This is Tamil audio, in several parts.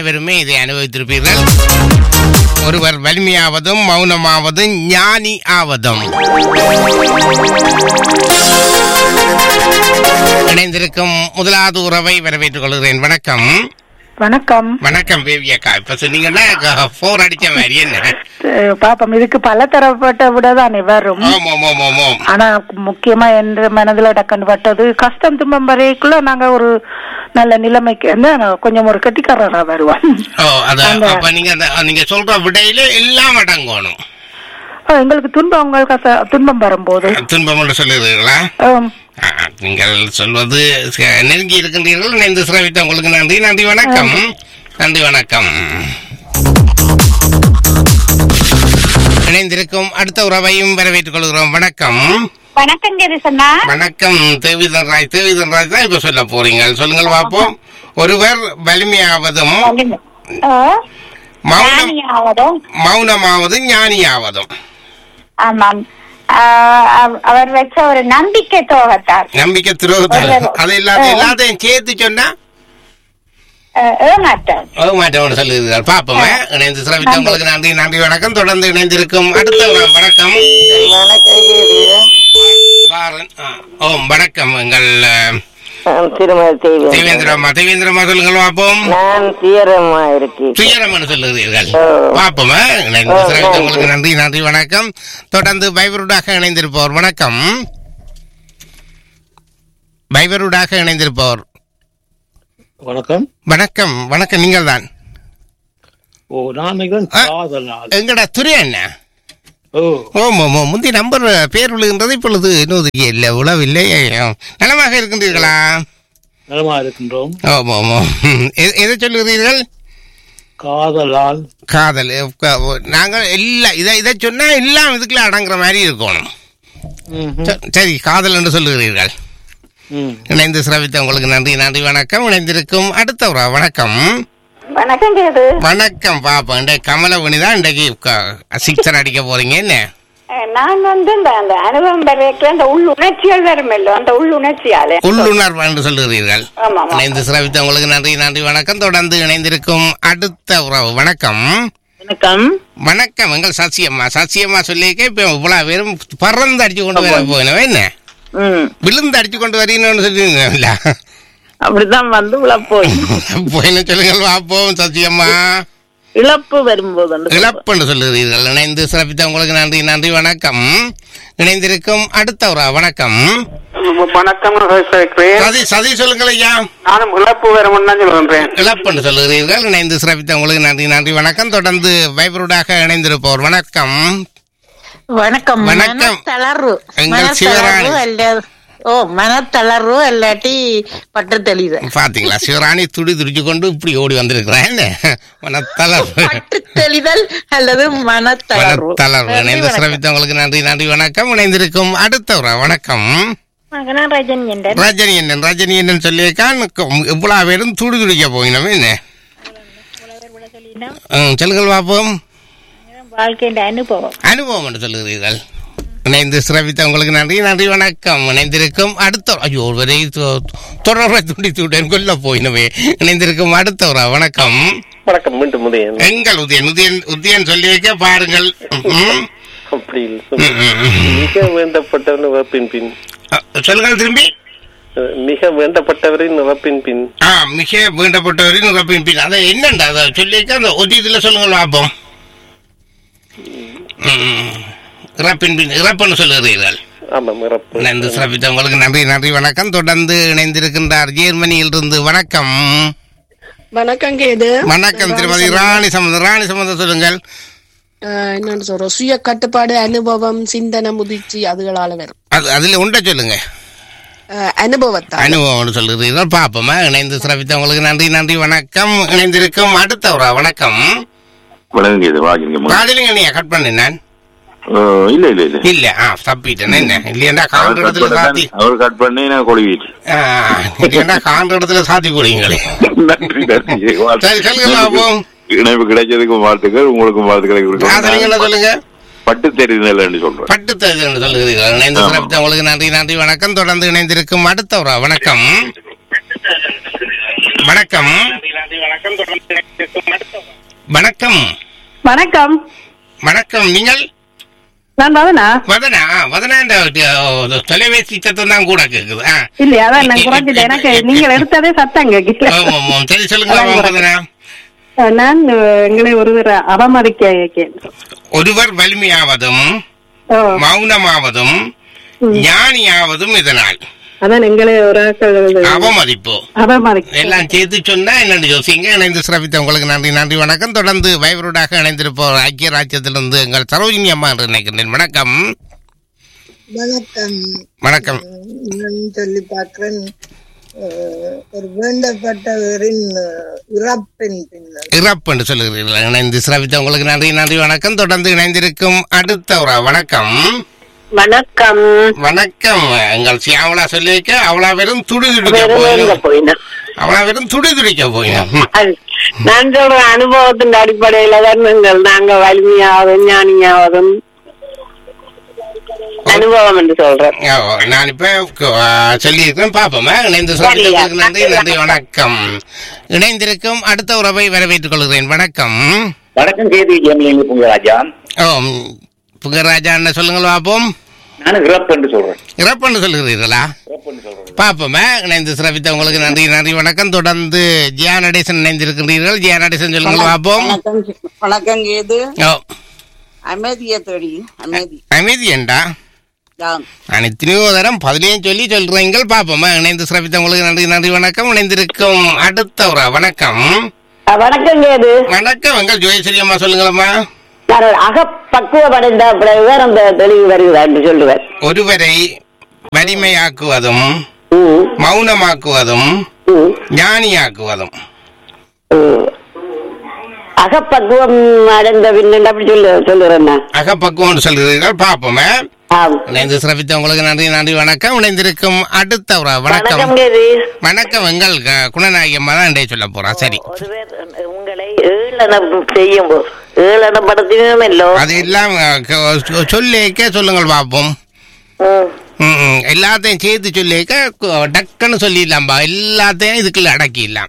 அனைவருமே இதை அனுபவித்திருப்பீர்கள் ஒருவர் வலிமையாவதும் மௌனமாவதும் ஞானி ஆவதும் இணைந்திருக்கும் முதலாவது உறவை வரவேற்றுக் கொள்கிறேன் வணக்கம் வணக்கம் வணக்கம் பேபி அக்கா இப்ப சொன்னீங்கன்னா போர் அடிச்ச மாதிரி என்ன அஹ் பாப்போம் இதுக்கு பல தரப்பட்ட விட தானே வரும் ஆமா ஆமா ஆமா ஆமாம் ஆனா முக்கியமா என்ற மனதுல டக்குன்னு பட்டது கஷ்டம் துன்பம் வரைக்குள்ள நாங்க ஒரு நல்ல நிலைமைக்கு வந்து கொஞ்சம் ஒரு கெட்டிக்காரரா வருவோம் ஓ அத அந்த- அப்ப நீங்க அந்த நீங்க சொல்ற விடையில எல்லாம் அடங்கணும் அஹ் எங்களுக்கு துன்பம் உங்களுக்கு கச- துன்பம் வரும்போது துன்பம் என்று சொல்லுகிறீர்களா ஆம். ஆ, நீங்கள் சொல்வது ச- நெருங்கி இருக்கின்றீர்கள் இணைந்து சிரவித்த உங்களுக்கு நன்றி நன்றி வணக்கம் நன்றி வணக்கம் இணைந்திருக்கும் அடுத்த உறவையும் வரவேற்றுக் கொள்கிறோம் வணக்கம் வணக்கம் கிருஷ்ணா வணக்கம் தேவிதன் ராய் தேவிதன் ராய் தான் இப்ப சொல்ல போறீங்க சொல்லுங்கள் பார்ப்போம் ஒருவர் வலிமையாவதும் மௌனம் ஞானியாவதும் மௌனமாவதும் ஞானியாவதும் ஆமாம் ஆஹ் அவ- அவர் வச்ச ஒரு நம்பிக்கை தோகத்தார் நம்பிக்கை துரோகத்தால் அது இல்லாத எல்லாத்தையும் சேர்த்து சொன்னா ஆஹ் ஏமாற்றார் ஓ மாட்டோம் சொல்லுகிறார் பாப்போமே இணைந்து சிரவித்த உங்களுக்கு நன்றி நன்றி வணக்கம் தொடர்ந்து இணைந்திருக்கும் அடுத்த ஒரு வணக்கம் வாரன் ஆ, ஓம் வணக்கம் எங்கள் அஹ், நான் திருமதி தேவி தேவேந்திரம்மா தேவேந்திரம்மா சொல்லுங்கள் பார்ப்போம் நான் தீரமா இருக்கேன் துயரம்னு சொல்லுகிறீர்கள் ஓ. பார்ப்போமே இணைந்து சிரவித்த உங்களுக்கு நன்றி நன்றி வணக்கம் தொடர்ந்து பைபருடாக இணைந்திருப்பவர் வணக்கம் பைபருடாக இணைந்திருப்பவர் வணக்கம் வணக்கம் வணக்கம் நீங்கள் தான் ஓ நான் நினைக்கிறேன் ஆ. காதல் நாள் எங்கடா துறை என்ன ஓ ஓம் ஓம் ஓம் முந்தைய நம்பர் பேர் விழுகின்றது இப்பொழுது இன்னொரு இல்லை உழவில்லை நலமாக இருக்கின்றீர்களா நலமா இருக்கின்றோம் ஓம் ஓம் ஓம் எ- எதை சொல்லுகிறீர்கள் காதலால் காதல் எ, க- ஓ, நாங்கள் எல்லா இதை இதை சொன்னா எல்லாம் இதுக்குள்ள அடங்குற மாதிரி இருக்கணும் ம்ஹும். ச- சரி காதல் என்று சொல்லுகிறீர்கள் ம். இணைந்து சிரவித்த உங்களுக்கு நன்றி நன்றி வணக்கம் இணைந்திருக்கும் அடுத்த ஒரு வணக்கம் வணக்கம் கேது வணக்கம் பாப்பா இன்றைய கமலவணி தான் இன்றைக்கு க- சிக்ஸர் அடிக்க போறீங்க என்ன நான் வந்து இந்த அந்த அனுபவம் வரைக்கும் அந்த உள் உணர்ச்சிகள் வரும் அந்த உள் உணர்ச்சியால உள்ளுணர்வு என்று சொல்லுகிறீர்கள் ஆமா ஆமா இணைந்து சிரவித்த உங்களுக்கு நன்றி நன்றி வணக்கம் தொடர்ந்து இணைந்திருக்கும் அடுத்த உறவு வணக்கம் வணக்கம் வணக்கம் எங்கள் சசியம்மா சசியம்மா சொல்லியிருக்க இப்ப இவ்வளவு பேரும் பறந்து அடிச்சு கொண்டு வர போயினவ என்ன ம் விழுந்து அடிச்சு கொண்டு வரீங்கன்னு சொல்லிருந்தீங்களா அப்படிதான் வந்து போய் போயின்னு சொல்லுங்கள் பார்ப்போம் சசியம்மா இழப்பு வரும்போது இழப்புன்னு சொல்லுகிறீர்கள் இணைந்து சிறப்பித்த உங்களுக்கு நன்றி நன்றி வணக்கம் இணைந்திருக்கும் அடுத்த உறவு வணக்கம் வணக்கம் கேட்கிறேன் சதி சதி சொல்லுங்கள் ஐயா நானும் இழப்பு வேறும் தான் சொல்றேன் இழப்புன்னு சொல்லுகிறீர்கள் இணைந்து சிறப்பித்த உங்களுக்கு நன்றி நன்றி வணக்கம் தொடர்ந்து வைபருடாக இணைந்திருப்போர் வணக்கம் வணக்கம் வணக்கம். மனத்தளர்வு எங்கள் மனத்தளர்வு சிவராணி. அல்ல ஓ மனத்தளர்வு இல்லாட்டி பட்டு தெளிவு பாத்தீங்களா சிவராணி துடி துடிச்சு கொண்டு இப்படி ஓடி வந்திருக்கிறேன் என்ன மனத்தளர்வு பட்டு தெளிதல் அல்லது மனத்தளர்வு மனத்தளர்வு நன்றி, இணைந்து வணக்கம். சிறப்பித்தவங்களுக்கு நன்றி நன்றி வணக்கம் இணைந்திருக்கும் அடுத்த உறவு வணக்கம் நான் ரஜன் என்றேன் ரஜினி என்னன் ரஜினி என்னன்னு சொல்லியிருக்கான் இவ்வளவு பேரும் துடி துடிக்க போயினோம் என்ன ம், சொல்லுங்கள் பார்ப்போம் வாழ்க்கையின் அனுபவம் அனுபவம் என்று சொல்லுகிறீர்கள் இணைந்து சிறப்பித்த உங்களுக்கு நன்றி நன்றி வணக்கம் இணைந்திருக்கும் அடுத்த ஐயோ ஒருவரை தொ- தொடர்பை துண்டித்து விட்டேன் கொல்ல போயினவே இணைந்திருக்கும் அடுத்த ஒரு வணக்கம் வணக்கம் மீண்டும் உதயன் எங்கள் உதயன் உதயன் உதயன் சொல்லி வைக்க பாருங்கள் ம், அப்படி இல்லை ம், சொல்லு. ம், ம். மிக வேண்டப்பட்டவன் நிறப்பின் பின் அ, சொல்லுங்கள் திரும்பி அஹ், மிக வேண்டப்பட்டவரின் நிறப்பின் பின் ஆ மிக வேண்டப்பட்டவரின் இறப்பின் பின் அதை என்னண்டா அதை சொல்லியிருக்க அந்த ஒரு இதில் சொல்லுங்கள் பார்ப்போம் ம், இறப்பின் பின் இறப்புன்னு சொல்லுகிறீர்கள் ஆமாம் இறப்பு நன்றி சிறப்பித்த உங்களுக்கு நன்றி நன்றி வணக்கம் தொடர்ந்து இணைந்திருக்கின்றார் ஜெர்மனியில் இருந்து வணக்கம் வணக்கம் கேது வணக்கம் திருமதி ராணி சம்பந்தம் ராணி சம்பந்தம் சொல்லுங்கள் ஆஹ் என்னன்னு சொல்றோம் சுய கட்டுப்பாடு அனுபவம் சிந்தனை முதிர்ச்சி அதுகளால வரும் அது அதில் உண்ட சொல்லுங்க ஆஹ் அனுபவத்தால் அனுபவம் சொல்லுகிறீர்கள் பாப்போமா இணைந்து சிறப்பித்த உங்களுக்கு நன்றி நன்றி வணக்கம் இணைந்திருக்கும் அடுத்த ஒரு வணக்கம் வழங்குகிறது வாங்கிங்க காதலிங்க கட் பண்ணேன் நான் இல்ல இல்ல இல்ல இல்ல ஆ தப்பிட்டேன் என்ன இல்லையா அவர் காண்ற கட் இடத்துல சாத்தி பண்ணி அவர் கட் பண்ணி நான் கொழுவிட்டு ஆ, இல்லையா காண்ற இடத்துல சாத்தி கொடுங்களே நன்றி நன்றி சரி சொல்லுங்க பாப்போம் இணைப்பு கிடைச்சதுக்கும் வாழ்த்துக்கள் உங்களுக்கும் வாழ்த்துக்களை காதலிங்க கொடுக்கணும் சொல்லுங்க பட்டு தெரியுதுன்னு சொல்றேன் பட்டு என்று சொல்லுகிறீர்கள் இணைந்து ஆமா. சிறப்பித்த உங்களுக்கு நன்றி நன்றி வணக்கம் தொடர்ந்து இணைந்திருக்கும் அடுத்த ஒரு வணக்கம் வணக்கம் வணக்கம் வணக்கம் வணக்கம் நீங்கள் நான் பவனா வதனா வதனா இந்த அஹ், தொலைபேசி சத்தம் தான் கூட கேக்குது ஆ. இல்லையா அதான் நான் குறைஞ்சிட்டேன் எனக்கு நீங்கள் எடுத்ததே சத்தம் கேட்கல ஆமாம், ஆமாம். சரி சொல்லுங்க அதான் வதனா நான் அஹ், எங்களை ஒருவர் அவமதிக்க இருக்கேன் ஒருவர் வலிமையாவதும் ஓ மௌனமாவதும் ஞானியாவதும் இதனால் அதான் எங்களை ஒரு ஆட்கள் அவமதிப்பு அவமதிக்க எல்லாம் சேர்த்து சொன்னா என்னன்னு யோசிங்க இணைந்து சிறப்பித்த உங்களுக்கு நன்றி நன்றி வணக்கம் தொடர்ந்து வைபரோடாக இணைந்திருப்போர் ஐக்கிய ராஜ்யத்திலிருந்து எங்கள் சரோஜினி அம்மா என்று நினைக்கின்றேன் வணக்கம் வணக்கம் வணக்கம் நான் சொல்லி பார்க்கிறேன் அஹ், ஒரு வேண்டப்பட்டவரின் அஹ், இறப்பின் பின்னர் இறப்பு என்று சொல்லுகிறீர்கள் இணைந்து சிறப்பித்த உங்களுக்கு நன்றி நன்றி வணக்கம் தொடர்ந்து இணைந்திருக்கும் அடுத்த ஒரு வணக்கம் வணக்கம் வணக்கம் எங்கள் சியாவளா சொல்லியிருக்க அவளா வெறும் துடி துடிக்க போயிடும் போயினேன் அவளா வெறும் துடி துடிக்க போயிடும் நான் சொல்ற அனுபவத்தின் அடிப்படையில தான் நீங்கள் நாங்க வலிமையாவதும் ஞானியாவதும் அனுபவம் என்று சொல்றேன் நான் இப்ப ஆ, சொல்லியிருக்கேன் பாப்போமா இணைந்து சொல்லியிருக்கிறதுக்கு நன்றி நன்றி வணக்கம் இணைந்திருக்கும் அடுத்த உறவை வரவேற்றுக் கொள்கிறேன் வணக்கம் வணக்கம் கேதி ஜெமிலிங்க புங்கராஜா ஓ புகராஜா என்ன சொல்லுங்கள் பாப்போம் நானும் இறப்பு என்று சொல்றேன் இறப்புன்னு சொல்லுகிறீர்களா இறப்புன்னு சொல்றேன் பாப்போமே இணைந்து சிறப்பித்த உங்களுக்கு நன்றி நன்றி வணக்கம் தொடர்ந்து ஜியா நடேசன் இணைந்திருக்கின்றீர்கள் ஜியா நடேசன் சொல்லுங்கள் பாப்போம் வணக்கம் வணக்கம் கேது ஓ அமைதியை தேடி அமைதி அமைதி ஏண்டா தான் நான் எத்தனையோ தரம் பதிலையும் சொல்லி சொல்றீங்க பாப்போமா இணைந்து சிறப்பித்த உங்களுக்கு நன்றி நன்றி வணக்கம் இணைந்திருக்கும் அடுத்த ஒரு வணக்கம் வணக்கம் கேது வணக்கம் எங்கள் ஜோயஸ்ரீ அம்மா சொல்லுங்களம்மா நான் அகப்பக்குவமடைந்த பிறகுதான் அந்த தெளிவு வருகிறா என்று சொல்லுவேன் ஒருவரை வலிமையாக்குவதும் மௌனமாக்குவதும் ஞானியாக்குவதும் அகப்பக்குவம் அடைந்த பின்னண்டு அப்படி சொல்லு சொல்லுறேன் நான் அகப்பக்குவம் சொல்கிறீர்கள் பாப்போமே ஆம் இணைந்து சிறப்பித்த உங்களுக்கு நன்றி நன்றி வணக்கம் இணைந்திருக்கும் அடுத்த ஒரு வணக்கம் வணக்கம் கேது வணக்கம் எங்கள் க- குணநாயகி அம்மா தான் இன்றைய சொல்ல போறா சரி ஒருவர் உங்களை ஏளனம் செய்யும் போது ஏளனப்படுத்தினோ அது எல்லாம் அஹ், க- சொல்லிக்க சொல்லுங்கள் பாப்போம் ம், ம். எல்லாத்தையும் சேர்த்து சொல்லிக்க கு- டக்குன்னு சொல்லிடலாம்பா எல்லாத்தையும் இதுக்குள்ள அடக்கிடலாம்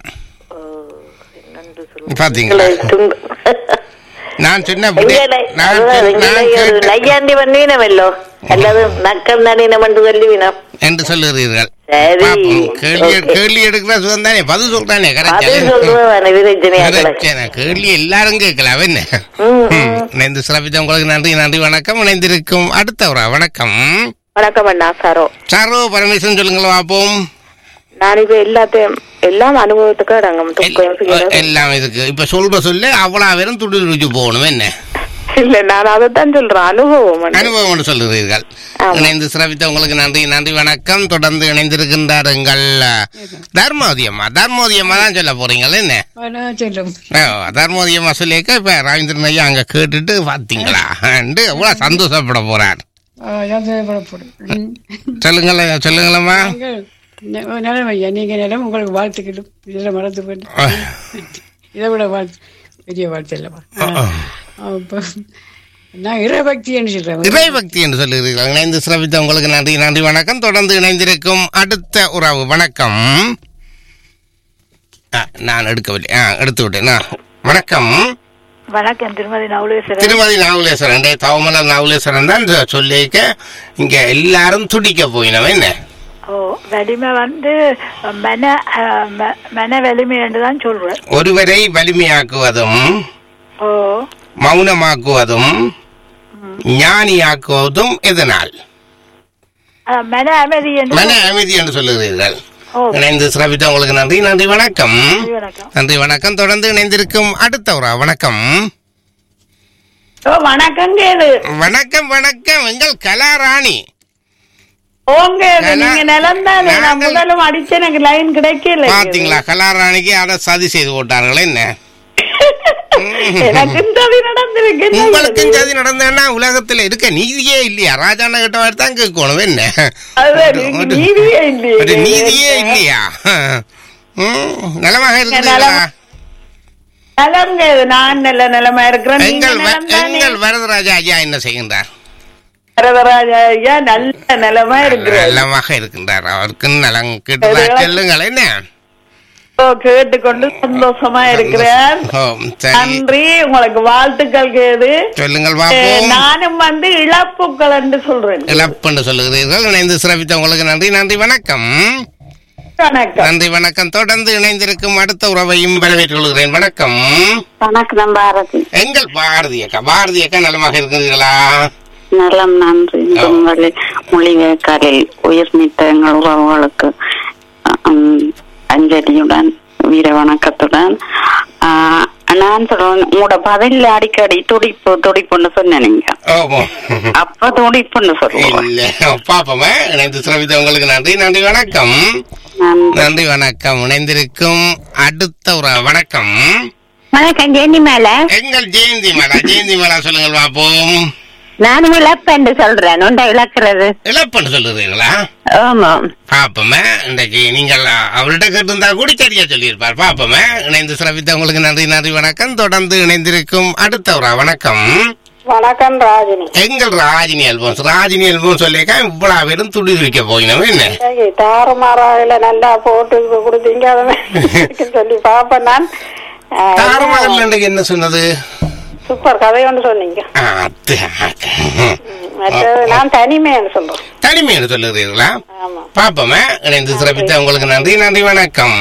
பாத்தீங்களா நான் சொன்ன விடை- நான் சொன்ன- நான் கேட்ட- நையாண்டி பண்ணினமല്ലോ அல்லது நக்கம் நடினம் என்று சொல்லுவினம் என்று சொல்லுகிறீர்கள் சரி பாப்போம். கேள்வி கேள்வி எடுக்கிற சுகம் தானே பதில் சொல்றானே அது கரெக்ட் சொல்லுவேன் விரைச்சனையாக்களை பிரச்சனை. கேள்வி எல்லாரும் கேட்கலாம் என்ன ம். இணைந்து சிறப்பித்த உங்களுக்கு நன்றி நன்றி வணக்கம் இணைந்திருக்கும் அடுத்த ஒரு வணக்கம் வணக்கம் அண்ணா சரோ சாரோ பரமேஸ்வரன் சொல்லுங்களா பாப்போம் நான் இப்ப எல்லாத்தையும் எல்லாம் அனுபவத்துக்கு அடங்கும் துக்கம் சுகம். எல்லாம் இதுக்கு இப்ப சொல்ற சொல்ல அவ்வளோ பேரும் துடி துடிச்சு போகணும் என்ன இல்ல நான் அதைத்தான் சொல்றேன் அனுபவம் அண்ணா. அனுபவம் என்று சொல்லுகிறீர்கள் இணைந்து சிறப்பித்த உங்களுக்கு நன்றி நன்றி வணக்கம் தொடர்ந்து இணைந்திருக்கின்றார் எங்கள் தர்மோதி அம்மா தர்மோதி அம்மா தான் சொல்ல போறீங்களா என்ன சொல்லும் ஓ, தர்மோதி அம்மா சொல்லியிருக்க இப்ப ராஜேந்திரன் ஐயா அங்க கேட்டுட்டு பாத்தீங்களா எவ்வளவு சந்தோஷப்பட போறார் போடும் சொல்லுங்களேன் சொல்லுங்களம்மா நிலம் ஐயா நீங்க நிலம் உங்களுக்கு வாழ்த்துக்களும் இதில் மறந்து போயிட்டு இதை விட வாழ்த்து பெரிய வாழ்த்து இல்லைவா அப்போ நான் இறைபக்தின்னு சொல்றேன் இறைபக்தி என்று சொல்லுகிறீர்கள் இணைந்து சிறப்பித்த உங்களுக்கு நன்றி நன்றி வணக்கம் தொடர்ந்து இணைந்திருக்கும் அடுத்த உறவு வணக்கம் ஆ, நான் எடுக்கவில்லை ஆ எடுத்து விட்டேன் ஆ, வணக்கம் வணக்கம் திருமதி நவுலேஸ்வரன் திருமதி நாவலேஸ்வரன் டே தவமலர் நாவலேஸ்வரன் தான் சொ- சொல்லியிருக்க இங்க எல்லாரும் துடிக்க போயினவன் என்ன ஓ வலிமை வந்து மன அஹ், ம- மன வலிமை என்று தான் சொல்றேன் ஒருவரை வலிமையாக்குவதும் ஓ மௌனமாக்குவதும் ஞானியாக்குவதும் எதனால் அஹ், மன அமைதி என்று மன அமைதி என்று சொல்லுகிறீர்கள் ஓ இணைந்து சிறப்பித்த உங்களுக்கு நன்றி நன்றி வணக்கம் வணக்கம் நன்றி வணக்கம் தொடர்ந்து இணைந்திருக்கும் அடுத்த ஒரு வணக்கம் ஓ வணக்கம் கேது வணக்கம் வணக்கம் எங்கள் கலாராணி ஓங்க நல்லா- நீங்க நிலம் தானே நான் முதலும் அடிச்சு எனக்கு லைன் கிடைக்கல பாத்தீங்களா கலாராணிக்கு அதை சதி செய்து போட்டார்கள் என்ன எனக்கு சதி நடந்திருக்கு என்ன உங்களுக்கும் சதி நடந்தேன்னா உலகத்துல இருக்க நீதியே இல்லையா ராஜாண்ண கிட்ட மாதிரி தான் கேட்கணும் என்ன அதுதான் நீங்க ஒரு- நீதியே இல்லையே. ஒரு நீதியே இல்லையா ம், நலமாக இருக்கிறீங்களா நலம். நலம் கேது நான் நல்ல நிலமா இருக்கிறேன் நீங்க எங்கள் வ- நலம் தானே எங்கள் வரதராஜா ஐயா என்ன செய்கின்றார் வரதராஜா ஐயா நல்ல நிலமா இருக்கிறேன் நலமாக இருக்கின்றார் அவருக்கு நலம் கிட்டதா எதுவா- செல்லுங்கள் என்ன கேட்டுக்கொண்டு சந்தோஷமா இருக்கிறேன் ஓ சரி நன்றி உங்களுக்கு வாழ்த்துக்கள் கேது சொல்லுங்கள் அஹ், பாப்போம் நானும் வந்து இழப்புக்கள் என்று சொல்றேன் இழப்புன்னு சொல்லுகிறீர்கள் இணைந்து சிறப்பித்த உங்களுக்கு நன்றி நன்றி வணக்கம் வணக்கம் நன்றி வணக்கம் தொடர்ந்து இணைந்திருக்கும் அடுத்த உறவையும் வரவேற்றுக் கொள்கிறேன் வணக்கம் வணக்கம் பாரதி எங்கள் பாரதி அக்கா பாரதி அக்கா நலமாக இருக்கிறீர்களா நலம் நன்றி உங்களை மொழிபெயர்க்கலில் உயிர் நீத்த எங்கள் உறவுகளுக்கு உம், அஞ்சலியுடன் வீர வணக்கத்துடன் ஆஹ், நான் சொல்றேன் உங்களோட பதில் அடிக்கடி துடிப்பு துடிப்புன்னு சொன்னேன் நீங்க ஓமோ அப்ப துடிப்புன்னு சொல்லுவோம் இல்ல பாப்போமே இணைந்து சிறப்பித்த உங்களுக்கு நன்றி நன்றி வணக்கம் நன்றி வணக்கம் இணைந்திருக்கும் அடுத்த ஒரு வணக்கம் வணக்கம் ஜெயந்தி மேல எங்கள் ஜெயந்தி மேலா ஜெயந்தி மேலா சொல்லுங்கள் பாப்போம் நானும் இழப்பேன்னு சொல்றேன் உண்டை இழக்கிறது இழப்புன்னு சொல்லுறீங்களா ஆமா பாப்போமே இன்றைக்கு நீங்கள் அவர்கிட்ட கேட்டிருந்தா கூட சரியா சொல்லியிருப்பார் பாப்போமே இணைந்து சிறப்பித்த உங்களுக்கு நன்றி நன்றி வணக்கம் தொடர்ந்து இணைந்திருக்கும் அடுத்த ஒரு வணக்கம் வணக்கம் ராஜினி எங்கள் ராஜினி அல்போன்ஸ் ராஜினி அல்போன்ஸ் சொல்லியிருக்கா இவ்வளவு பேரும் துடி துடிக்க போயினோம் என்ன சரி, தாறுமாறாகல நல்லா போட்டு கொடுத்தீங்க அதை சொல்லி பாப்பேன் நான் அஹ், தாரமகல் இன்றைக்கு என்ன சொன்னது சூப்பர் கதை ஒன்று சொன்னீங்க ஆ, அது, மற்றது நான் தனிமைன்னு சொல்றேன் தனிமைன்னு சொல்லுகிறீர்களா பாப்போமே இணைந்து சிறப்பித்த உங்களுக்கு நன்றி நன்றி வணக்கம்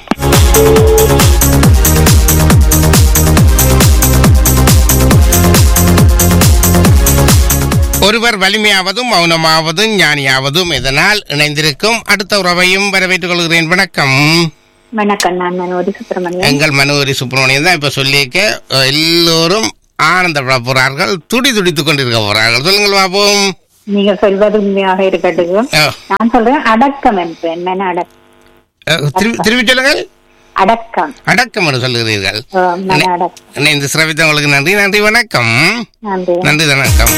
ஒருவர் வலிமையாவதும் மௌனமாவதும் ஞானியாவதும் இதனால் இணைந்திருக்கும் அடுத்த உறவையும் வரவேற்றுக் கொள்கிறேன் வணக்கம் வணக்கம் நான் மனோதி சுப்பிரமணியன் எங்கள் மனோரி சுப்பிரமணியன் தான் இப்ப சொல்லியிருக்க அஹ், எல்லோரும் ஆனந்தப்பட போறார்கள் துடி துடித்துக் கொண்டிருக்க போறார்கள் சொல்லுங்கள் பாப்போம் நீங்க சொல்வது உண்மையாக இருக்கட்டும் அஹ், நான் சொல்றேன் அடக்கம் என்பேன் மன அடக்கம் அஹ், திருப்பி திருப்பி சொல்லுங்கள் அடக்கம் அடக்கம் என்று சொல்லுகிறீர்கள் அஹ், மன அடக்கம் இணைந்து சிறப்பித்தவங்களுக்கு நன்றி நன்றி வணக்கம் நன்றி நன்றி வணக்கம்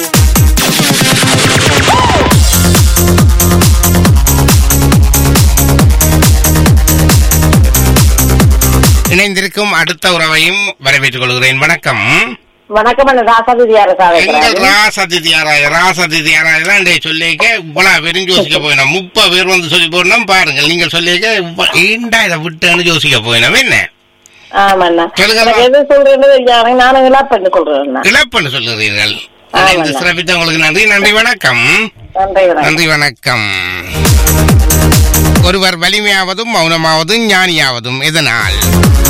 இணைந்திருக்கும் அடுத்த உறவையும் வரவேற்றுக் கொள்கிறேன் வணக்கம் வணக்கம் அந்த ராசாதி எங்கள் ராசதிதியாராய ராசதிதியாராய தான் இன்றைய சொல்லிக்க இவ்வளவு பேரும் யோசிக்க போயினோம் முப்பது பேர் வந்து சொல்லி போனோம் பாருங்கள் நீங்கள் சொல்லிக்க இவ்வ- ஏண்டா இதை விட்டுன்னு யோசிக்க போயினோம் என்ன ஆமாண்ணா சொல்லுங்க. எனக்கு எது சொல்றேன்னு தெரியாது நானும் இழப்பண்ணு சொல்றேன் இழப்புன்னு சொல்லுகிறீர்கள் இணைந்து சிறப்பித்தவங்களுக்கு நன்றி நன்றி வணக்கம் நன்றி வணக்கம். நன்றி வணக்கம் ஒருவர் வலிமையாவதும் மௌனமாவதும் ஞானியாவதும் இதனால்